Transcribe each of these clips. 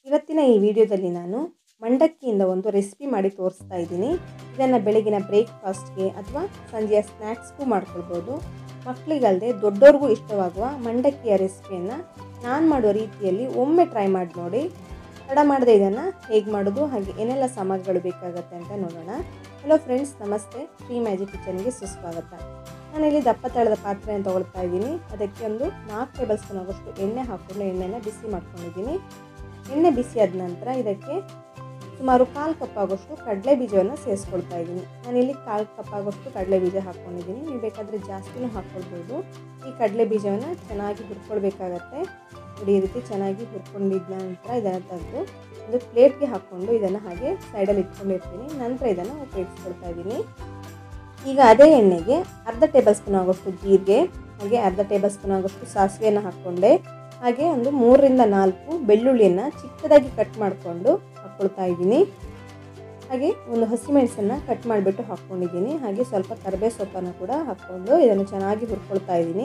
ಇವತ್ತಿನ ಈ ವಿಡಿಯೋದಲ್ಲಿ ನಾನು ಮಂಡಕ್ಕಿಯಿಂದ ಒಂದು ರೆಸಿಪಿ ಮಾಡಿ ತೋರಿಸ್ತಾ ಇದ್ದೀನಿ ಇದನ್ನು ಬೆಳಗಿನ ಬ್ರೇಕ್ಫಾಸ್ಟ್ಗೆ ಅಥವಾ ಸಂಜೆಯ ಸ್ನ್ಯಾಕ್ಸ್ಗೂ ಮಾಡ್ಕೊಳ್ಬೋದು ಮಕ್ಕಳಿಗಲ್ಲದೆ ದೊಡ್ಡವ್ರಿಗೂ ಇಷ್ಟವಾಗುವ ಮಂಡಕ್ಕಿಯ ರೆಸಿಪಿಯನ್ನು ನಾನು ಮಾಡುವ ರೀತಿಯಲ್ಲಿ ಒಮ್ಮೆ ಟ್ರೈ ಮಾಡಿ ನೋಡಿ ತಡ ಮಾಡದೆ ಇದನ್ನು ಹೇಗೆ ಮಾಡೋದು ಹಾಗೆ ಏನೆಲ್ಲ ಸಾಮಗ್ರಿಗಳು ಬೇಕಾಗುತ್ತೆ ಅಂತ ನೋಡೋಣ ಹಲೋ ಫ್ರೆಂಡ್ಸ್ ನಮಸ್ತೆ ಶ್ರೀ ಮ್ಯಾಜಿಕ್ ಕಿಚನ್ಗೆ ಸುಸ್ವಾಗತ ನಾನಿಲ್ಲಿ ದಪ್ಪ ತಳದ ಪಾತ್ರೆಯನ್ನು ತೊಗೊಳ್ತಾ ಇದ್ದೀನಿ ಅದಕ್ಕೆ ಒಂದು ನಾಲ್ಕು ಟೇಬಲ್ ಸ್ಪೂನ್ ಆಗೋಷ್ಟು ಎಣ್ಣೆ ಹಾಕ್ಕೊಂಡು ಎಣ್ಣೆನ ಬಿಸಿ ಮಾಡ್ಕೊಂಡಿದ್ದೀನಿ ಎಣ್ಣೆ ಬಿಸಿ ಆದ ನಂತರ ಇದಕ್ಕೆ ಸುಮಾರು ಕಾಲು ಕಪ್ ಆಗೋಷ್ಟು ಕಡಲೆ ಬೀಜವನ್ನು ಸೇರಿಸ್ಕೊಳ್ತಾ ಇದ್ದೀನಿ ನಾನಿಲ್ಲಿ ಕಾಲು ಕಪ್ ಆಗೋಷ್ಟು ಕಡಲೆ ಬೀಜ ಹಾಕ್ಕೊಂಡಿದ್ದೀನಿ ನೀವು ಬೇಕಾದರೆ ಜಾಸ್ತಿನೂ ಹಾಕ್ಕೊಳ್ಬೋದು ಈ ಕಡಲೆ ಬೀಜವನ್ನು ಚೆನ್ನಾಗಿ ಹುರ್ಕೊಳ್ಬೇಕಾಗತ್ತೆ ನೋಡಿ ಈ ರೀತಿ ಚೆನ್ನಾಗಿ ಹುರ್ಕೊಂಡಿದ್ದ ನಂತರ ಇದನ್ನು ತೆಗೆದು ಒಂದು ಪ್ಲೇಟ್ಗೆ ಹಾಕ್ಕೊಂಡು ಇದನ್ನು ಹಾಗೆ ಸೈಡಲ್ಲಿ ಇಟ್ಕೊಂಡಿರ್ತೀನಿ ನಂತರ ಇದನ್ನು ಉಪಯೋಗಿಸ್ಕೊಳ್ತಾ ಇದ್ದೀನಿ ಈಗ ಅದೇ ಎಣ್ಣೆಗೆ ಅರ್ಧ ಟೇಬಲ್ ಸ್ಪೂನ್ ಆಗೋಷ್ಟು ಜೀರಿಗೆ ಹಾಗೆ ಅರ್ಧ ಟೇಬಲ್ ಸ್ಪೂನ್ ಆಗೋಷ್ಟು ಸಾಸಿವೆಯನ್ನು ಹಾಕ್ಕೊಂಡೆ ಹಾಗೆ ಒಂದು ಮೂರರಿಂದ ನಾಲ್ಕು ಬೆಳ್ಳುಳ್ಳಿಯನ್ನು ಚಿಕ್ಕದಾಗಿ ಕಟ್ ಮಾಡಿಕೊಂಡು ಹಾಕ್ಕೊಳ್ತಾ ಇದ್ದೀನಿ ಹಾಗೆ ಒಂದು ಹಸಿಮೆಣಸನ್ನು ಕಟ್ ಮಾಡಿಬಿಟ್ಟು ಹಾಕ್ಕೊಂಡಿದ್ದೀನಿ ಹಾಗೆ ಸ್ವಲ್ಪ ಕರಿಬೇ ಸೊಪ್ಪನ್ನು ಕೂಡ ಹಾಕ್ಕೊಂಡು ಇದನ್ನು ಚೆನ್ನಾಗಿ ಹುರ್ಕೊಳ್ತಾ ಇದ್ದೀನಿ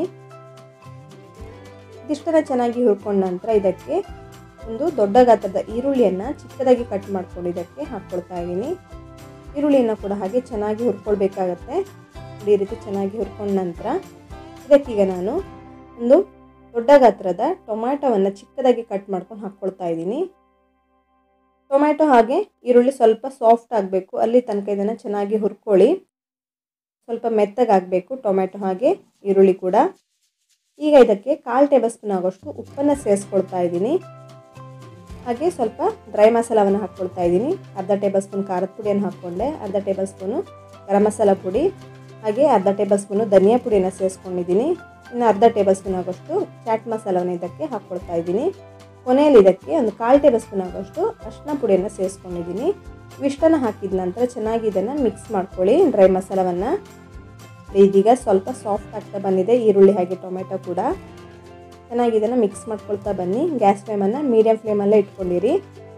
ಇದಿಷ್ಟನ್ನು ಚೆನ್ನಾಗಿ ಹುರ್ಕೊಂಡ ನಂತರ ಇದಕ್ಕೆ ಒಂದು ದೊಡ್ಡ ಗಾತ್ರದ ಈರುಳ್ಳಿಯನ್ನು ಚಿಕ್ಕದಾಗಿ ಕಟ್ ಮಾಡ್ಕೊಂಡು ಇದಕ್ಕೆ ಹಾಕ್ಕೊಳ್ತಾ ಇದ್ದೀನಿ ಈರುಳ್ಳಿಯನ್ನು ಕೂಡ ಹಾಗೆ ಚೆನ್ನಾಗಿ ಹುರ್ಕೊಳ್ಬೇಕಾಗತ್ತೆ ಈ ರೀತಿ ಚೆನ್ನಾಗಿ ಹುರ್ಕೊಂಡ ನಂತರ ಇದಕ್ಕೀಗ ನಾನು ಒಂದು ದೊಡ್ಡ ಗಾತ್ರದ ಟೊಮ್ಯಾಟೊವನ್ನು ಚಿಕ್ಕದಾಗಿ ಕಟ್ ಮಾಡ್ಕೊಂಡು ಹಾಕ್ಕೊಳ್ತಾ ಇದ್ದೀನಿ ಟೊಮ್ಯಾಟೊ ಹಾಗೆ ಈರುಳ್ಳಿ ಸ್ವಲ್ಪ ಸಾಫ್ಟ್ ಆಗಬೇಕು ಅಲ್ಲಿ ತನಕ ಇದನ್ನು ಚೆನ್ನಾಗಿ ಹುರ್ಕೊಳ್ಳಿ ಸ್ವಲ್ಪ ಮೆತ್ತಗಾಗಬೇಕು ಟೊಮ್ಯಾಟೊ ಹಾಗೆ ಈರುಳ್ಳಿ ಕೂಡ ಈಗ ಇದಕ್ಕೆ ಕಾಲು ಟೇಬಲ್ ಸ್ಪೂನ್ ಆಗೋಷ್ಟು ಉಪ್ಪನ್ನು ಸೇರಿಸ್ಕೊಳ್ತಾ ಇದ್ದೀನಿ ಹಾಗೆ ಸ್ವಲ್ಪ ಡ್ರೈ ಮಸಾಲವನ್ನು ಹಾಕ್ಕೊಳ್ತಾ ಇದ್ದೀನಿ ಅರ್ಧ ಟೇಬಲ್ ಸ್ಪೂನ್ ಖಾರದ ಪುಡಿಯನ್ನು ಹಾಕ್ಕೊಂಡೆ ಅರ್ಧ ಟೇಬಲ್ ಸ್ಪೂನು ಗರಂ ಮಸಾಲ ಪುಡಿ ಹಾಗೆ ಅರ್ಧ ಟೇಬಲ್ ಸ್ಪೂನು ಧನಿಯಾ ಪುಡಿಯನ್ನು ಸೇರಿಸ್ಕೊಂಡಿದ್ದೀನಿ ಇನ್ನು ಅರ್ಧ ಟೇಬಲ್ ಸ್ಪೂನ್ ಆಗೋಷ್ಟು ಚಾಟ್ ಮಸಾಲವನ್ನು ಇದಕ್ಕೆ ಹಾಕ್ಕೊಳ್ತಾ ಇದ್ದೀನಿ ಕೊನೆಯಲ್ಲಿ ಇದಕ್ಕೆ ಒಂದು ಕಾಲು ಟೇಬಲ್ ಸ್ಪೂನ್ ಆಗೋಷ್ಟು ಅರಿಶಿನ ಪುಡಿಯನ್ನು ಸೇರಿಸ್ಕೊಂಡಿದ್ದೀನಿ ಇವಿಷ್ಟನ್ನು ಹಾಕಿದ ನಂತರ ಚೆನ್ನಾಗಿ ಇದನ್ನು ಮಿಕ್ಸ್ ಮಾಡ್ಕೊಳ್ಳಿ ಡ್ರೈ ಮಸಾಲವನ್ನು ಇದೀಗ ಸ್ವಲ್ಪ ಸಾಫ್ಟ್ ಆಗ್ತಾ ಬಂದಿದೆ ಈರುಳ್ಳಿ ಹಾಗೆ ಟೊಮೆಟೊ ಕೂಡ ಚೆನ್ನಾಗಿ ಇದನ್ನು ಮಿಕ್ಸ್ ಮಾಡ್ಕೊಳ್ತಾ ಬನ್ನಿ ಗ್ಯಾಸ್ ಫ್ಲೇಮನ್ನು ಮೀಡಿಯಮ್ ಫ್ಲೇಮಲ್ಲೇ ಇಟ್ಕೊಂಡಿರಿ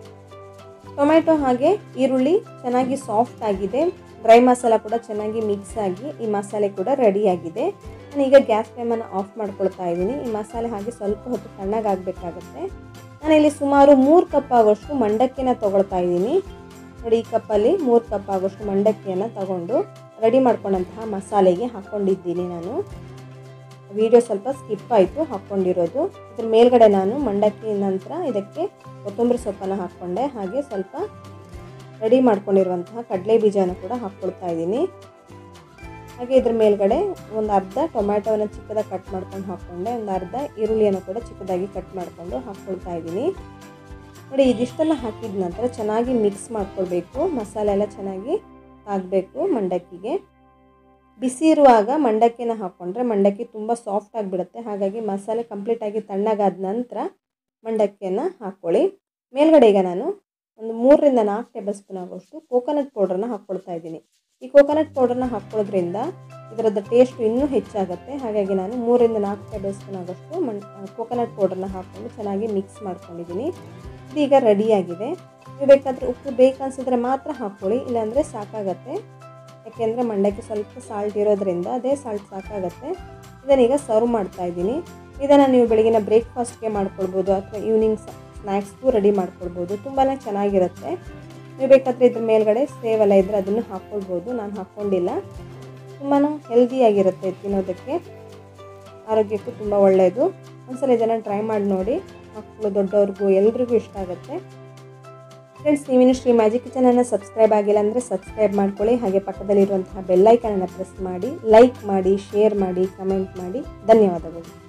ಟೊಮೆಟೊ ಹಾಗೆ ಈರುಳ್ಳಿ ಚೆನ್ನಾಗಿ ಸಾಫ್ಟ್ ಆಗಿದೆ ಡ್ರೈ ಮಸಾಲ ಕೂಡ ಚೆನ್ನಾಗಿ ಮಿಕ್ಸ್ ಆಗಿ ಈ ಮಸಾಲೆ ಕೂಡ ರೆಡಿಯಾಗಿದೆ ನಾನೀಗ ಗ್ಯಾಸ್ ಫ್ಲೇಮನ್ನು ಆಫ್ ಮಾಡ್ಕೊಳ್ತಾ ಇದ್ದೀನಿ ಈ ಮಸಾಲೆ ಹಾಗೆ ಸ್ವಲ್ಪ ಹೊತ್ತು ತಣ್ಣಗಾಗಬೇಕಾಗುತ್ತೆ ನಾನಿಲ್ಲಿ ಸುಮಾರು ಮೂರು ಕಪ್ ಆಗೋಷ್ಟು ಮಂಡಕ್ಕಿನ ತೊಗೊಳ್ತಾ ಇದ್ದೀನಿ ನೋಡಿ ಈ ಕಪ್ಪಲ್ಲಿ ಮೂರು ಕಪ್ ಆಗೋಷ್ಟು ಮಂಡಕ್ಕಿಯನ್ನು ತಗೊಂಡು ರೆಡಿ ಮಾಡ್ಕೊಂಡಂತಹ ಮಸಾಲೆಗೆ ಹಾಕ್ಕೊಂಡಿದ್ದೀನಿ ನಾನು ವಿಡಿಯೋ ಸ್ವಲ್ಪ ಸ್ಕಿಪ್ ಆಯಿತು ಹಾಕ್ಕೊಂಡಿರೋದು ಇದ್ರ ಮೇಲ್ಗಡೆ ನಾನು ಮಂಡಕ್ಕಿ ನಂತರ ಇದಕ್ಕೆ ಕೊತ್ತಂಬರಿ ಸೊಪ್ಪನ್ನು ಹಾಕ್ಕೊಂಡೆ ಹಾಗೆ ಸ್ವಲ್ಪ ರೆಡಿ ಮಾಡ್ಕೊಂಡಿರುವಂತಹ ಕಡಲೆ ಬೀಜನ ಕೂಡ ಹಾಕ್ಕೊಳ್ತಾ ಇದ್ದೀನಿ ಹಾಗೆ ಇದ್ರ ಮೇಲ್ಗಡೆ ಒಂದು ಅರ್ಧ ಟೊಮ್ಯಾಟೋವನ್ನು ಚಿಕ್ಕದಾಗಿ ಕಟ್ ಮಾಡ್ಕೊಂಡು ಹಾಕ್ಕೊಂಡೆ ಒಂದು ಅರ್ಧ ಈರುಳ್ಳಿಯನ್ನು ಕೂಡ ಚಿಕ್ಕದಾಗಿ ಕಟ್ ಮಾಡಿಕೊಂಡು ಹಾಕ್ಕೊಳ್ತಾ ಇದ್ದೀನಿ ನೋಡಿ ಇದಿಷ್ಟೆಲ್ಲ ಹಾಕಿದ ನಂತರ ಚೆನ್ನಾಗಿ ಮಿಕ್ಸ್ ಮಾಡ್ಕೊಳ್ಬೇಕು ಮಸಾಲೆ ಎಲ್ಲ ಚೆನ್ನಾಗಿ ಆಗಬೇಕು ಮಂಡಕ್ಕಿಗೆ ಬಿಸಿ ಇರುವಾಗ ಮಂಡಕ್ಕಿನ ಹಾಕ್ಕೊಂಡ್ರೆ ಮಂಡಕ್ಕಿ ತುಂಬ ಸಾಫ್ಟ್ ಆಗಿಬಿಡುತ್ತೆ ಹಾಗಾಗಿ ಮಸಾಲೆ ಕಂಪ್ಲೀಟಾಗಿ ತಣ್ಣಗಾದ ನಂತರ ಮಂಡಕ್ಕಿಯನ್ನು ಹಾಕ್ಕೊಳ್ಳಿ ಮೇಲ್ಗಡೆ ಈಗ ನಾನು ಒಂದು ಮೂರರಿಂದ ನಾಲ್ಕು ಟೇಬಲ್ ಸ್ಪೂನ್ ಆಗೋಷ್ಟು ಕೋಕೋನಟ್ ಪೌಡ್ರನ್ನ ಹಾಕ್ಕೊಳ್ತಾ ಇದ್ದೀನಿ ಈ ಕೋಕೋನಟ್ ಪೌಡ್ರನ್ನ ಹಾಕ್ಕೊಳ್ಳೋದ್ರಿಂದ ಇದರದ್ದು ಟೇಸ್ಟ್ ಇನ್ನೂ ಹೆಚ್ಚಾಗುತ್ತೆ ಹಾಗಾಗಿ ನಾನು ಮೂರರಿಂದ ನಾಲ್ಕು ಟೇಬಲ್ ಸ್ಪೂನ್ ಆಗೋಷ್ಟು ಮಣ್ ಕೋಕೋನಟ್ ಪೌಡ್ರನ್ನ ಹಾಕ್ಕೊಂಡು ಚೆನ್ನಾಗಿ ಮಿಕ್ಸ್ ಮಾಡ್ಕೊಂಡಿದ್ದೀನಿ ಇದೀಗ ರೆಡಿಯಾಗಿದೆ ನೀವು ಬೇಕಾದರೆ ಉಪ್ಪು ಬೇಕನ್ಸಿದ್ರೆ ಮಾತ್ರ ಹಾಕ್ಕೊಳ್ಳಿ ಇಲ್ಲಾಂದರೆ ಸಾಕಾಗತ್ತೆ ಯಾಕೆಂದರೆ ಮಂಡಕ್ಕಿ ಸ್ವಲ್ಪ ಸಾಲ್ಟ್ ಇರೋದ್ರಿಂದ ಅದೇ ಸಾಲ್ಟ್ ಸಾಕಾಗತ್ತೆ ಇದನ್ನೀಗ ಸರ್ವ್ ಮಾಡ್ತಾ ಇದ್ದೀನಿ ಇದನ್ನು ನೀವು ಬೆಳಗಿನ ಬ್ರೇಕ್ಫಾಸ್ಟ್ಗೆ ಮಾಡ್ಕೊಳ್ಬೋದು ಅಥವಾ ಈವ್ನಿಂಗ್ ಸ್ನ್ಯಾಕ್ಸ್ಗೂ ರೆಡಿ ಮಾಡ್ಕೊಳ್ಬೋದು ತುಂಬಾ ಚೆನ್ನಾಗಿರುತ್ತೆ ನೀವು ಬೇಕಾದರೆ ಇದ್ರ ಮೇಲ್ಗಡೆ ಸೇವೆಲ್ಲ ಇದ್ದರೆ ಅದನ್ನು ಹಾಕ್ಕೊಳ್ಬೋದು ನಾನು ಹಾಕ್ಕೊಂಡಿಲ್ಲ ತುಂಬಾ ಹೆಲ್ದಿಯಾಗಿರುತ್ತೆ ತಿನ್ನೋದಕ್ಕೆ ಆರೋಗ್ಯಕ್ಕೂ ತುಂಬ ಒಳ್ಳೆಯದು ಒಂದ್ಸಲ ಇದನ್ನು ಟ್ರೈ ಮಾಡಿ ನೋಡಿ ಮಕ್ಕಳು ದೊಡ್ಡವ್ರಿಗೂ ಎಲ್ರಿಗೂ ಇಷ್ಟ ಆಗುತ್ತೆ ಫ್ರೆಂಡ್ಸ್ ನೀವಿನ್ನು ಶ್ರೀ ಮ್ಯಾಜಿಕ್ ಕಿಚನನ್ನು ಸಬ್ಸ್ಕ್ರೈಬ್ ಆಗಿಲ್ಲ ಅಂದರೆ ಸಬ್ಸ್ಕ್ರೈಬ್ ಮಾಡ್ಕೊಳ್ಳಿ ಹಾಗೆ ಪಕ್ಕದಲ್ಲಿರುವಂತಹ ಬೆಲ್ಲೈಕನನ್ನು ಪ್ರೆಸ್ ಮಾಡಿ ಲೈಕ್ ಮಾಡಿ ಶೇರ್ ಮಾಡಿ ಕಮೆಂಟ್ ಮಾಡಿ ಧನ್ಯವಾದಗಳು